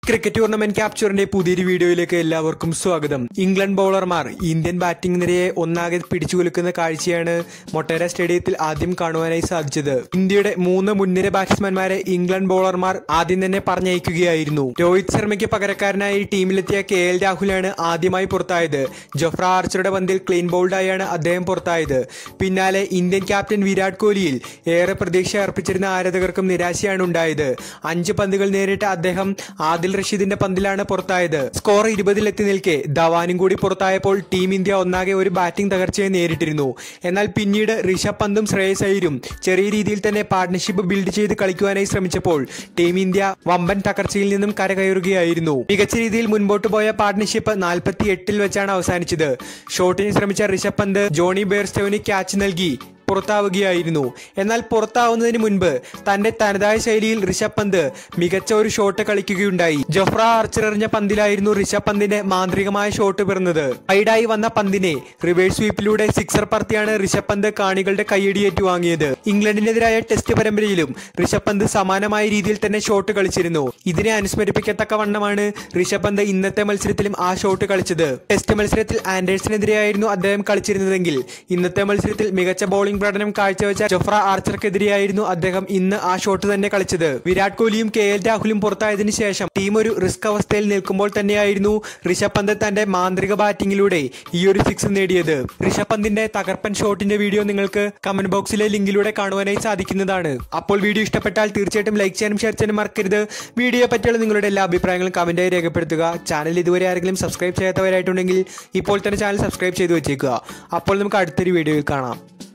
cricket tournament ക്യാപ്ചറിന്റെ പുതിയൊരു വീഡിയോയിലേക്ക് എല്ലാവർക്കും സ്വാഗതം ഇംഗ്ലണ്ട് ബൗളർമാർ ഇന്ത്യൻ ബാറ്റിംഗ് നിരയെ ഒന്നാകെ പിടിച്ചുകുലുക്കുന്ന കാഴ്ചയാണ് മൊട്ടേര സ്റ്റേഡിയത്തിൽ ആദ്യം കാണുവാനായി സാധിച്ചത് ഇന്ത്യയുടെ മൂന്ന് മുൻനിര ബാറ്റ്സ്മാൻമാരെ ഇംഗ്ലണ്ട് ബൗളർമാർ ആദ്യം തന്നെ പറഞ്ഞയക്കുകയായിരുന്നു രോഹിത് ശർമ്മയ്ക്ക് പകരക്കാരനായി ടീമിലെത്തിയ കെ എൽ രാഹുലാണ് ആദ്യമായി പുറത്തായത് ജൊഫ്ര ആർച്ചറുടെ പന്തിൽ ക്ലീൻ ബൗൾഡായാണ് അദ്ദേഹം പുറത്തായത് പിന്നാലെ ഇന്ത്യൻ ക്യാപ്റ്റൻ വിരാട് കോഹ്ലിയിൽ ഏറെ പ്രതീക്ഷ അർപ്പിച്ചിരുന്ന ആരാധകർക്കും നിരാശയാണ് ഉണ്ടായത് അഞ്ച് പന്തുകൾ നേരിട്ട അദ്ദേഹം ആദിൽ റഷീദിന്റെ പന്തിലാണ് പുറത്തായത് സ്കോർ ഇരുപതിലെത്തി നിൽക്കെ ധവാനും കൂടി പുറത്തായപ്പോൾ ടീം ഇന്ത്യ ഒന്നാകെ ഒരു ബാറ്റിംഗ് തകർച്ചയെ നേരിട്ടിരുന്നു എന്നാൽ പിന്നീട് ഋഷഭ് പന്തും ശ്രേയസ് അയ്യരും ചെറിയ രീതിയിൽ തന്നെ പാർട്ണർഷിപ്പ് ബിൽഡ് ചെയ്ത് കളിക്കുവാനായി ശ്രമിച്ചപ്പോൾ ടീം ഇന്ത്യ വമ്പൻ തകർച്ചയിൽ നിന്നും കരകയറുകയായിരുന്നു മികച്ച രീതിയിൽ മുൻപോട്ട് പോയ പാർട്ണർഷിപ്പ് നാൽപ്പത്തി എട്ടിൽ വെച്ചാണ് അവസാനിച്ചത് ഷോട്ടിന് ശ്രമിച്ച ഋഷഭ് പന്ത് ജോണി ബെയർസ്റ്റോവിന് ക്യാച്ച് നൽകി പുറത്താവുകയായിരുന്നു എന്നാൽ പുറത്താവുന്നതിന് മുൻപ് തന്റെ തനതായ ശൈലിയിൽ ഋഷഭ് പന്ത് മികച്ച ഒരു ഷോട്ട് കളിക്കുകയുണ്ടായി ജൊഫ്ര ആർച്ചർ എറിഞ്ഞ പന്തിലായിരുന്നു ഋഷഭ് പന്തിന്റെ മാന്ത്രികമായ ഷോട്ട് പിറന്നത് വൈഡായി വന്ന പന്തിനെ റിവേഴ്സ് സ്വീപ്പിലൂടെ സിക്സർ പറത്തിയാണ് ഋഷഭ് പന്ത് കാണികളുടെ കൈയടി ഏറ്റുവാങ്ങിയത് ഇംഗ്ലണ്ടിനെതിരായ ടെസ്റ്റ് പരമ്പരയിലും ഋഷഭ് പന്ത് സമാനമായ രീതിയിൽ തന്നെ ഷോട്ട് കളിച്ചിരുന്നു ഇതിനെ അനുസ്മരിപ്പിക്കത്തക്ക വണ്ണമാണ് ഋഷഭ് പന്ത് ഇന്നത്തെ മത്സരത്തിലും ആ ഷോട്ട് കളിച്ചത് ടെസ്റ്റ് മത്സരത്തിൽ ആൻഡേഴ്സിനെതിരെയായിരുന്നു അദ്ദേഹം കളിച്ചിരുന്നതെങ്കിൽ ഇന്നത്തെ മത്സരത്തിൽ മികച്ച ബൗളിംഗ് പ്രകടനം കാഴ്ചവെച്ച ജൊഫ്ര ആർച്ചർക്കെതിരെയായിരുന്നു അദ്ദേഹം ഇന്ന് ആ ഷോട്ട് തന്നെ കളിച്ചത് വിരാട് കോഹ്ലിയും കെ എൽ രാഹുലും പുറത്തായതിനു ശേഷം ടീം ഒരു റിസ്ക് അവസ്ഥയിൽ നിൽക്കുമ്പോൾ തന്നെയായിരുന്നു ഋഷഭ് പന്ത് തന്റെ മാന്ത്രിക ബാറ്റിംഗിലൂടെ ഈ ഒരു സിക്സ് നേടിയത് ഋഷഭ് പന്തിന്റെ തകർപ്പൻ ഷോട്ടിന്റെ വീഡിയോ നിങ്ങൾക്ക് കമന്റ് ബോക്സിലെ ലിങ്കിലൂടെ കാണുവാനായി സാധിക്കുന്നതാണ് അപ്പോൾ വീഡിയോ ഇഷ്ടപ്പെട്ടാൽ തീർച്ചയായിട്ടും ലൈക്ക് ചെയ്യാനും ഷെയർ ചെയ്യാനും മറക്കരുത് വീഡിയോയെ പറ്റിയുള്ള നിങ്ങളുടെ എല്ലാ അഭിപ്രായങ്ങളും കമന്റായി രേഖപ്പെടുത്തുക ചാനൽ ഇതുവരെ ആരെങ്കിലും സബ്സ്ക്രൈബ് ചെയ്യാത്തവരായിട്ടുണ്ടെങ്കിൽ ഇപ്പോൾ തന്നെ ചാനൽ സബ്സ്ക്രൈബ് ചെയ്ത് വെച്ചേക്കുക അപ്പോൾ നമുക്ക് അടുത്തൊരു വീഡിയോയിൽ കാണാം